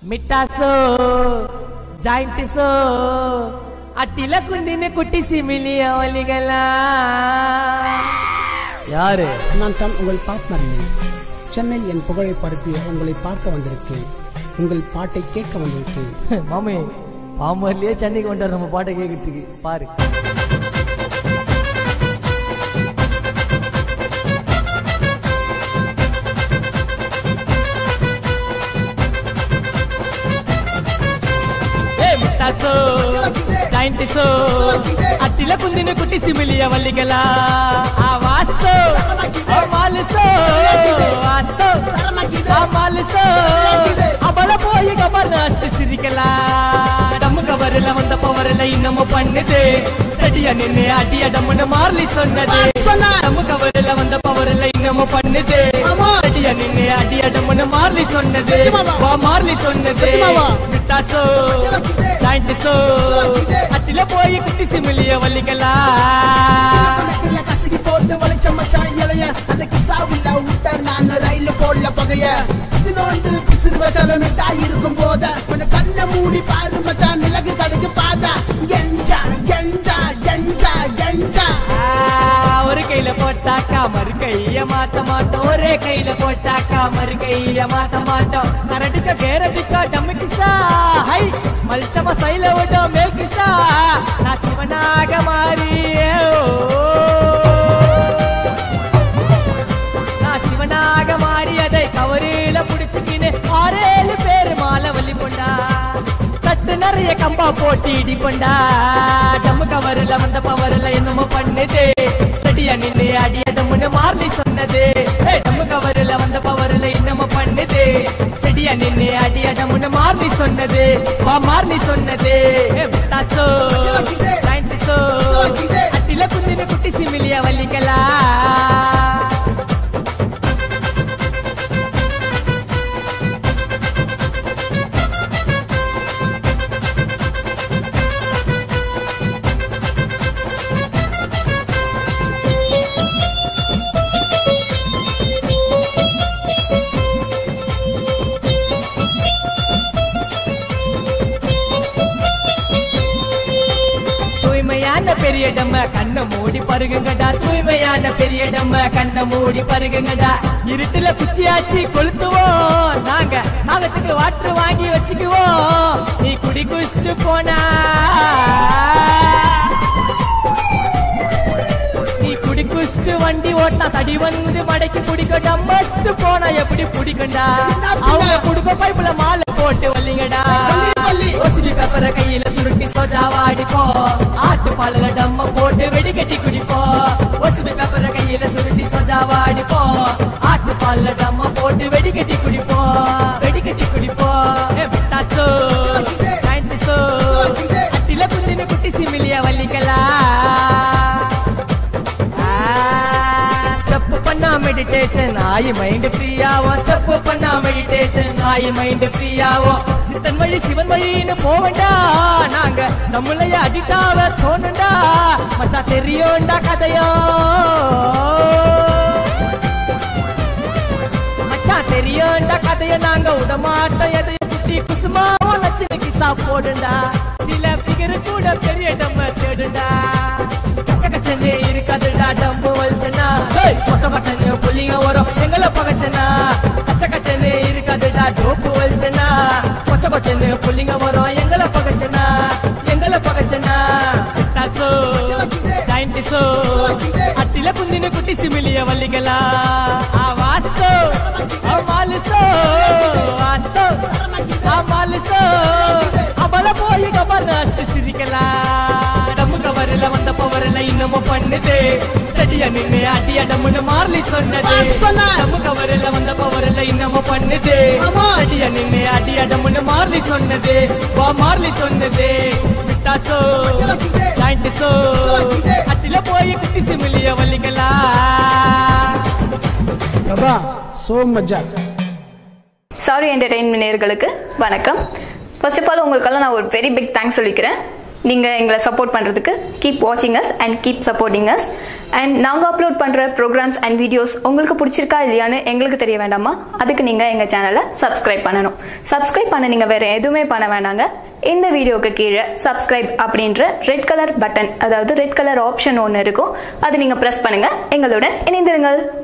మిట్టాసో జాయింటిసో అట్టిల కుందిని కుట్టి సిమిలి అవలిగల யாரு நான் தான் உங்கள் பார்ட்னர் சென்னையில் என் புகழை பரப்பிய உங்களை பார்க்க வந்திருக்கேன் உங்கள் பாட்டை கேட்க வந்திருக்கேன் மாமி பாம்பர்லயே சென்னைக்கு வந்துட்டார் நம்ம பாட்டை கேட்கறதுக்கு பாரு ఏ ముట్టాసో జాయింటిసో అట్టిల కుందిని కుట్టి సిమిలియ వల్లిగల ఆ వాసో ఆ మాలిసో వాసో ఆ మాలిసో அவள போய் கபர்னாஸ்ட் சிரிக்கலா டம்மு கவரில் வந்த பவரில் இன்னமும் பண்ணுது செடிய நின்னு அடிய டம்முன்னு மார்லி சொன்னது டம்மு கவரில் வந்த பவரில் இன்னமும் பண்ணுது செடிய நின்னு அடிய டம்முன்னு மார்லி சொன்னது வா மார்லி சொன்னது விட்டாசோ ஜாயிண்ட்ஸோ அட்டில போய் குட்டி சிமிலிய வலிக்கலா இல்ல கசகி போட்டு வளைச்ச மச்சான் இலைய அந்த கிசாவுல விட்ட நான் ரயில போடல பகைய இதனோண்டு பிசிறு வச்சால மிட்டாய் இருக்கும் போத கொஞ்சம் கண்ணை மூடி பாரு மச்சான் நிலகு கடைக்கு பாதா கெஞ்சா கெஞ்சா கெஞ்சா கெஞ்சா ஆ, ஒரு கையில போட்டாக்கா மறு கைய மாத்த மாட்டோம் ஒரே கையில போட்டாக்கா மறு கைய மாத்த மாட்டோம் கரடிக்க கேரடிக்கா டம்மிக்கிசா ஹை மல்சம சைல விட்டோம் மேல்கிசா நான் சிவனாக மாறியே நான் சிவனாக மாறியதை கவரில புடிச்சுக்கின்னு ஆறேழு பேரு மாலை வலி கொண்டா தட்டு நிறைய கம்பா போட்டு இடி கொண்டா டம்மு கவரில் வந்த பவரில் என்னமோ பண்ணுது செடியா நின்று அடிய டம்முன்னு மார்லி சொன்னது ஏய், டம்மு கவரில் வந்த பவரில் என்னமோ பண்ணுது செடியா நின்று அடிய டம்முன்னு மார்லி சொன்னது வா மார்லி சொன்னது ஏய், முட்டாசோ ஜாயிண்ட்ஸோ அட்டில குந்தின குட்டி சிமிலியா வலிக்கலா தூய்மையான பெரிய டம்ம கண்ணை மூடி பருகுங்கடா தூய்மையான பெரிய டம்ம கண்ணை மூடி பருகுங்கடா இருட்டுல குச்சியாச்சி கொளுத்துவோம் நாங்க நாகத்துக்கு வாட்டர் வாங்கி வச்சுக்குவோம் நீ குடி குடிச்சிட்டு போனா நீ குடி குடிச்சிட்டு வண்டி ஓட்டா தடி வந்து மடக்கி குடிக்க டம்மஸ்ட் போனா எப்படி பிடிக்கண்டா அவங்க குடுக்க பைப்புல மாலை போட்டு வல்லிங்கடா ஓசிபி பேப்பரை கையில சுருட்டி சோஜாவா அடிப்போம் ஆட்டு பாலுல டம்ம போட்டு வெடிகட்டி குடிப்போம் ஓசிபி பேப்பரை கையில சுருட்டி சோஜாவா அடிப்போம் ஆட்டு பாலுல டம்ம போட்டு வெடிகட்டி குடிப்போம் வெடிகட்டி குடிப்போம் ஏ முட்டாசோ ஜாயிண்ட்ஸோ அட்டில குந்தின குட்டி சிமிலியா வள்ளிக்கலாம் ஸ்டெப் பண்ணா மெடிடேஷன் ஆயி மைண்ட் ஃப்ரீயாவும் ஸ்டெப் பண்ணா மெடிடேஷன் ஆயி மைண்ட் ஃப்ரீயாவும் சித்தன் வழி சிவன் வழின்னு போவண்டா நாங்க நம்மளைய அடிட்டாவ தோணுண்டா மச்சா தெரியும்டா கதையோ மச்சான் தெரியும்டா கதைய நாங்க விடமாட்டோம் எதையும் குட்டி குசுமாவும் லட்சண கிசா போடுண்டா சில பிகரு கூட பெரிய டம்ம தேடுண்டா கச்ச கச்சனே இருக்காதுடா டம்பு வலிச்சனா கொச பச்சனு புள்ளிங்க வரும் எங்களை பகச்சனா கச்ச கச்சனே இருக்காதுடா டோப்பு வலிச்சனா கொச்ச கொச்சனு புள்ளிங்க வரும் எங்களை பகச்சனா எங்களை பகச்சனா டாசோ ஜாயிண்டிசோ அட்டில குந்தின குட்டி சிமிலிய வல்லிகளா ஆ வாசோ ஆ மாலிசோ வாசோ ஆ மாலிசோ அவள போய் கபர்னாஸ்ட் சிரிக்கலாம் டம்மு கவரில் வந்த பவரில் இன்னமும் பண்ணுது செடிய நின்னு அடிய டம்முன்னு மார்லி சொன்னது சொன்னா. டம்மு கவரில் வந்த பவரில் இன்னமும் பண்ணுது ஆமா. செடிய நின்னு அடிய டம்முன்னு மார்லி சொன்னது வா மார்லி சொன்னது விட்டாசோ ஜாயிண்ட்ஸோ அட்டில போய் குட்டி சிமிலிய வலிக்கலாம் பிரபா சோ மஜா சாரி என்டர்டெயின்மெண்ட் நேயர்களுக்கு வணக்கம் ஃபர்ஸ்ட் ஆஃப் ஆல் உங்களுக்கெல்லாம் நான் ஒரு வெரி பிக் தேங்க்ஸ் சொல்லிக்கிறேன் நீங்கள் எங்களை சப்போர்ட் பண்ணுறதுக்கு கீப் வாட்சிங் us and keep supporting us and நாங்கள் அப்லோட் பண்ணுற ப்ரோக்ராம்ஸ் அண்ட் வீடியோஸ் உங்களுக்கு பிடிச்சிருக்கா இல்லையான்னு எங்களுக்கு தெரிய வேண்டாமா அதுக்கு நீங்கள் எங்கள் சேனலை சப்ஸ்கிரைப் பண்ணணும் சப்ஸ்கிரைப் பண்ண நீங்கள் வேறு எதுவுமே பண்ண வேண்டாங்க இந்த வீடியோக்கு கீழே சப்ஸ்கிரைப் அப்படின்ற ரெட் கலர் பட்டன் அதாவது ரெட் கலர் ஆப்ஷன் ஒன்று இருக்கும் அதை நீங்கள் ப்ரெஸ் பண்ணுங்கள் எங்களுடன் இணைந்திருங்கள்